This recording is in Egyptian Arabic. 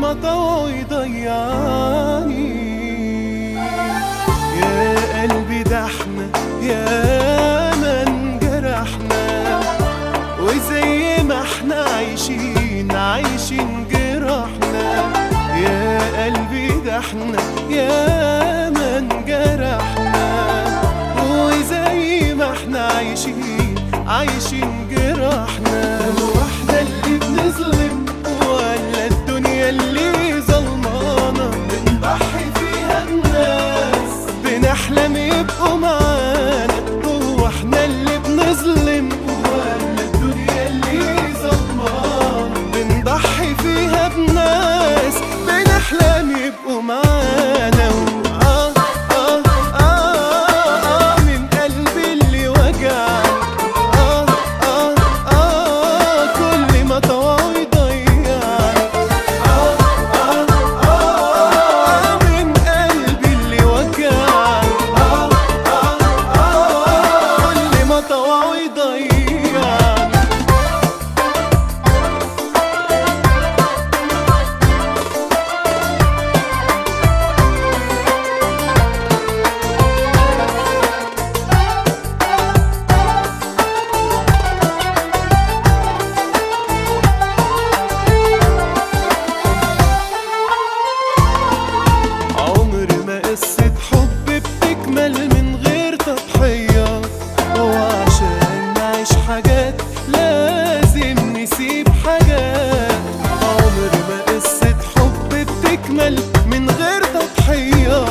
ما طوع يضيعني يا قلبي ده احنا يا من جرحنا وزي ما احنا عايشين عايشين جرحنا يا قلبي ده احنا يا من جرحنا وزي ما احنا عايشين عايشين جرحنا واحنا اللي بنظلم ولا الدنيا اللي ظلمانا بنضحي فيها الناس بنحلم يبقوا معانا هو احنا اللي بنظلم ولا الدنيا اللي ظلمانا بنضحي فيها بناس بنحلم يبقوا معانا آه آه آه آه من قلبي اللي وجعني آه آه آه كل ما طوعه يضيعني آه آه آه من قلبي اللي وجعني آه آه آه كل ما طوعه يضيعني عمر ما قصة حب بتكمل من غير تضحية وعشان نعيش حاجات لازم نسيب حاجات عمر ما قصة حب بتكمل من غير تضحية